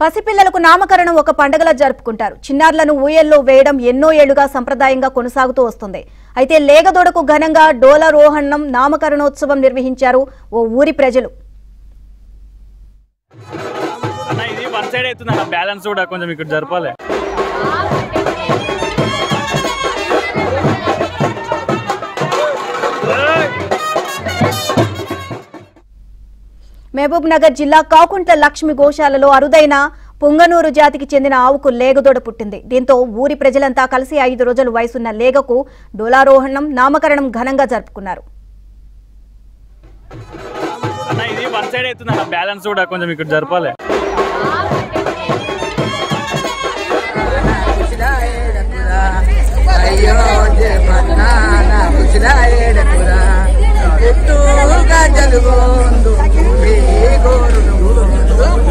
పసిపిల్లలకు నామకరణం ఒక పండగలా జరుపుకుంటారు చిన్నారులను ఊయల్లో వేయడం ఎన్నో ఏళ్లుగా సంప్రదాయంగా కొనసాగుతూ వస్తుంది అయితే లేగదొడకు ఘనంగా డోలారోహణం నామకరణోత్సవం నిర్వహించారు ఓ ఊరి ప్రజలు అన్న ఇది వన్ సైడ్ అవుతుంది అన్న బ్యాలెన్స్ కూడా కొంచెం ఇక్కడ జరపాలి మహబూబ్ నగర్ జిల్లా కాకుంట్ల లక్ష్మి గోశాలలో అరుదైన పుంగనూరు జాతికి చెందిన ఆవుకు లేగదొడ పుట్టింది దీంతో ఊరి ప్రజలంతా కలిసి ఐదు రోజుల వయసున్న లేగకు డోలారోహణం నామకరణం ఘనంగా జరుపుకున్నారు అన్న ఇది వన్ సైడ్ అవుతుంది అన్న బ్యాలెన్స్ కూడా కొంచెం ఇక్కడ జరపాలి అయ్యో జపన్నాన ముసిరాయేడకురా పుట్టుగా జలుగోందు మీ గోరుడు